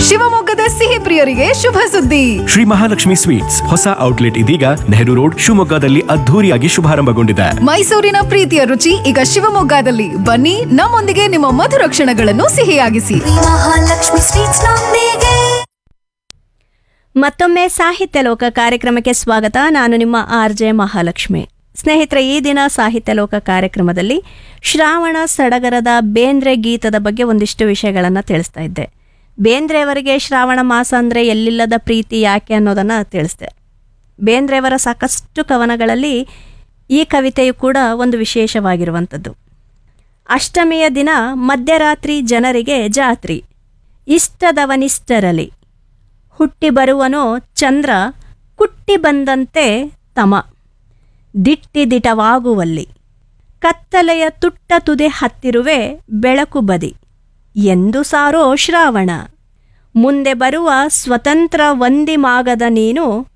ಶಿವಮೊಗ್ಗದ ಸಿಹಿ ಪ್ರಿಯರಿಗೆ ಶುಭ ಸುದ್ದಿ ಶ್ರೀ ಮಹಾಲಕ್ಷ್ಮಿ ಸ್ವೀಟ್ಸ್ ಹೊಸ ಔಟ್ಲೆಟ್ ಇದೀಗ ನೆಹರು ರೋಡ್ ಶಿವಮೊಗ್ಗದಲ್ಲಿ ಅದ್ಧೂರಿಯಾಗಿ ಶುಭಾರಂಭಗೊಂಡಿದೆ ಮೈಸೂರಿನ ಪ್ರೀತಿಯ ರುಚಿ ಈಗ ಶಿವಮೊಗ್ಗದಲ್ಲಿ ಬನ್ನಿ ನಮ್ಮೊಂದಿಗೆ ನಿಮ್ಮ ಮಧುರ ಕ್ಷಣಗಳನ್ನು ಸಿಹಿಯಾಗಿಸಿ ಮಹಾಲಕ್ಷ್ಮಿ ಸ್ವೀಟ್ಸ್ ನೊಂದಿಗೆ ಮತ್ತೊಮ್ಮೆ ಸಾಹಿತ್ಯ ಲೋಕ ಕಾರ್ಯಕ್ರಮಕ್ಕೆ ಸ್ವಾಗತ ನಾನು ನಿಮ್ಮ ಆರ್ ಜೆ ಮಹಾಲಕ್ಷ್ಮಿ ಸ್ನೇಹಿತರೆ ಈ ದಿನ ಸಾಹಿತ್ಯ ಲೋಕ ಕಾರ್ಯಕ್ರಮದಲ್ಲಿ ಶ್ರಾವಣ ಸಡಗರದ ಬೇಂದ್ರೆ ಗೀತದ ಬಗ್ಗೆ ಒಂದಿಷ್ಟು ವಿಷಯಗಳನ್ನು ತಿಳಿಸ್ತಾ ಇದ್ದೆ ಬೇಂದ್ರೆಯವರಿಗೆ ಶ್ರಾವಣ ಮಾಸ ಅಂದರೆ ಎಲ್ಲಿಲ್ಲದ ಪ್ರೀತಿ ಯಾಕೆ ಅನ್ನೋದನ್ನು ತಿಳಿಸ್ದೆ ಬೇಂದ್ರೆಯವರ ಸಾಕಷ್ಟು ಕವನಗಳಲ್ಲಿ ಈ ಕವಿತೆಯು ಕೂಡ ಒಂದು ವಿಶೇಷವಾಗಿರುವಂಥದ್ದು ಅಷ್ಟಮಿಯ ದಿನ ಮಧ್ಯರಾತ್ರಿ ಜನರಿಗೆ ಜಾತ್ರಿ ಇಷ್ಟದವನಿಷ್ಟರಲಿ ಹುಟ್ಟಿ ಬರುವನೋ ಚಂದ್ರ ಕುಟ್ಟಿ ಬಂದಂತೆ ತಮ ದಿಟ್ಟಿದಿಟವಾಗುವಲ್ಲಿ ಕತ್ತಲೆಯ ತುಟ್ಟ ತುದೆ ಹತ್ತಿರುವೆ ಬೆಳಕು ಬದಿ ಎಂದು ಸಾರೋ ಶ್ರಾವಣ ಮುಂದೆ ಬರುವ ಸ್ವತಂತ್ರ ವಂದಿಮಾಗದ ನೀನು